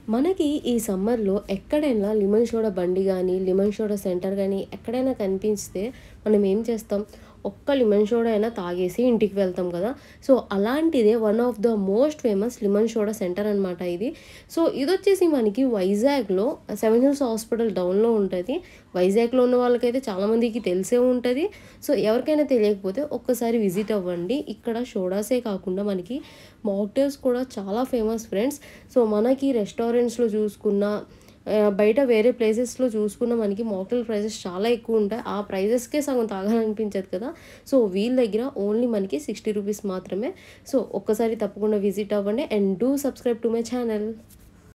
మనకి ఈ సమ్మర్లో ఎక్కడైనా లెమన్ సోడా బండి కానీ లెమన్ సోడా సెంటర్ కానీ ఎక్కడైనా కనిపిస్తే మనం ఏం చేస్తాం ఒక్క లెమన్ సోడా అయినా తాగేసి ఇంటికి వెళ్తాం కదా సో అలాంటిదే one of the most famous lemon soda centre అనమాట ఇది సో ఇది వచ్చేసి మనకి వైజాగ్లో సెవెన్ హిల్స్ హాస్పిటల్ డౌన్లో ఉంటుంది వైజాగ్లో ఉన్న వాళ్ళకైతే చాలామందికి తెలిసే ఉంటుంది సో ఎవరికైనా తెలియకపోతే ఒక్కసారి విజిట్ అవ్వండి ఇక్కడ సోడాసే కాకుండా మనకి మాక్టైల్స్ కూడా చాలా ఫేమస్ ఫ్రెండ్స్ సో మనకి రెస్టారెంట్స్లో చూసుకున్న ఆ, బయట వేరే ప్లేసెస్లో చూసుకున్న మనకి మాక్టైల్ ప్రైసెస్ చాలా ఎక్కువ ఉంటాయి ఆ ప్రైజెస్కే సగం తాగాలనిపించదు కదా సో వీళ్ళ దగ్గర ఓన్లీ మనకి సిక్స్టీ రూపీస్ మాత్రమే సో ఒక్కసారి తప్పకుండా విజిట్ అవ్వండి and do subscribe to my channel